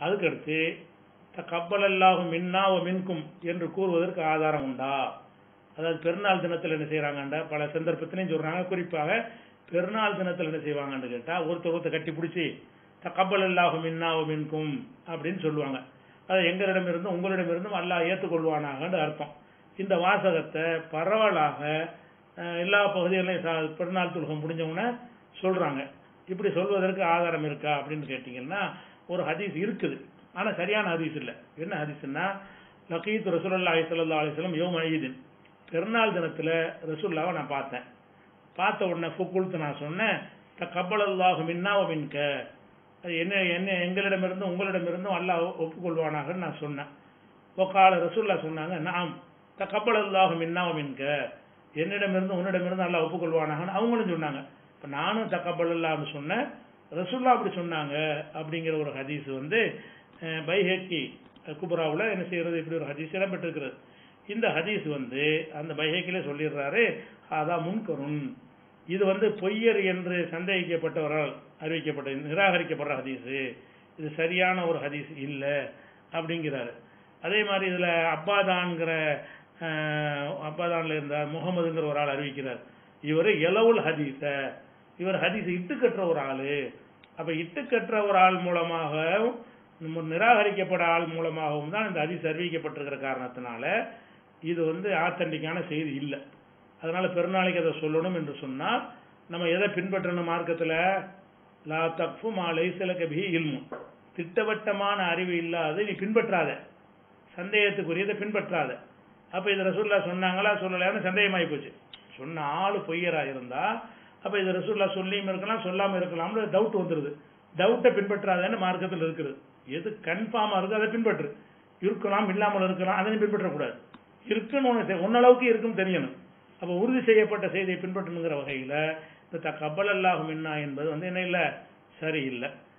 அதுக்கடுத்து கப்பல் அல்லாஹும் மின்னா ஓ மின்கும் என்று கூறுவதற்கு ஆதாரம் உண்டா அதாவது பெருநாள் தினத்தில் என்ன செய்கிறாங்கன்ற பல சந்தர்ப்பத்திலையும் சொல்கிறாங்க குறிப்பாக பெருநாள் தினத்தில் என்ன செய்வாங்கன்னு கேட்டால் ஒருத்தர் ஒருத்தர் கட்டி பிடிச்சி கப்பல் அல்லாஹும் மின்னா ஓ மின்கும் அப்படின்னு சொல்லுவாங்க அது எங்களிடமிருந்தும் உங்களிடமிருந்தும் அல்லாஹ் ஏற்றுக்கொள்வானாகன்னு அர்த்தம் இந்த வாசகத்தை பரவலாக அஹ், எல்லா பகுதிகளிலும் ச- பெருநாள் துலகம் முடிஞ்சவொன்னே சொல்கிறாங்க இப்படி சொல்வதற்கு ஆதாரம் இருக்கா அப்படின்னு கேட்டிங்கன்னா ஒரு ஹதீஸ் இருக்குது ஆனால் சரியான ஹதீஸ் இல்லை என்ன ஹதீஸ்னா லக்கீத் ரசூலுல்லாஹி ஸல்லல்லாஹு அலைஹி வஸல்லம் யௌம ஈதின் பெருநாள் தினத்தில் ரசூல்லாவை நான் பார்த்தேன் பார்த்த உடனே ஃபுக்குல்த்து நான் சொன்னேன் த கப்பல் அல்லாஹு மின்னா வ மின்க அது என்ன என்ன எங்களிடமிருந்தும் உங்களிடமிருந்தும் அல்லாஹ் ஒப்புக்கொள்வானாகன்னு நான் சொன்னேன் ஒக்கால ரசூல்லா சொன்னாங்க நாம் த கப்பல் அல்லாஹு மின்னா வ மின்க என்னிடமிருந்து உன்னிடமிருந்து அல்லாஹ் ஒப்புக்கொள்வானாகன்னு அவங்களும் சொன்னாங்க இப்போ நானும் தக்கப்பல் அல்லாஹ்னு சொன்னேன் ரசூல்லா அப்படி சொன்னாங்க அப்படிங்கிற ஒரு ஹதீஸ் வந்து அஹ், பைஹக்கி குபராவில் என்ன செய்யறது இப்படி ஒரு ஹதீஸ் இடம்பெற்றிருக்கிறது இந்த ஹதீஸ் வந்து அந்த பைஹக்கிலே சொல்லிடுறாரு அதான் முன்கருண் இது வந்து பொய்யர் என்று சந்தேகிக்கப்பட்டவரால் அறிவிக்கப்பட்ட நிராகரிக்கப்படுற ஹதீஸு இது சரியான ஒரு ஹதீஸ் இல்லை அப்படிங்கிறாரு அதே மாதிரி இதில் அப்பாதான்கிற அஹ், அப்பாதான்ல இருந்த முகமதுங்கிற ஒரு ஆள் அறிவிக்கிறார் இவர் எலவுல் ஹதீஸ இவர் ஹதீஸ் இட்டுக்கற்ற ஒரு ஆள் அப்போ இட்டுக்கற்ற ஒரு ஆள் மூலமாக நம்ம நிராகரிக்கப்பட்ட ஆள் மூலமாகவும் தான் இந்த ஹதீஸ் அறிவிக்கப்பட்டிருக்கிற காரணத்தினால இது வந்து ஆத்தன்டிக்கான செய்தி இல்லை அதனால பெருநாளைக்கு அதை சொல்லணும் என்று சொன்னால் நம்ம எதை பின்பற்றணும் மார்க்கத்தில் லா தக்ஃபு மா லைசலக பிஹி இல்மு திட்டவட்டமான அறிவு இல்லாத நீ பின்பற்றாத சந்தேகத்துக்குரியதை பின்பற்றாத அப்போ இது ரசூல்லா சொன்னாங்களா சொல்லலையான்னு சந்தேகமாகி போச்சு சொன்ன ஆள் பொய்யரா இருந்தா அப்போ இது ரசூல்லா சொல்லியும் இருக்கலாம் சொல்லாமல் இருக்கலாம்னு டவுட் வந்துடுது டவுட்டை பின்பற்றாதன்னு மார்க்கத்தில் இருக்குது எது கன்ஃபார்மாக இருக்குது அதை பின்பற்று இருக்கலாம் இல்லாமல் இருக்கலாம் அதை நீ பின்பற்றக்கூடாது இருக்குன்னு ஒன்று ஒன்னளவுக்கு இருக்குன்னு தெரியணும் அப்போ உறுதி செய்யப்பட்ட செய்தியை பின்பற்றணுங்கிற வகையில் இந்த த கப்பல் அல்லாஹும் என்ன என்பது வந்து என்ன இல்லை சரியில்லை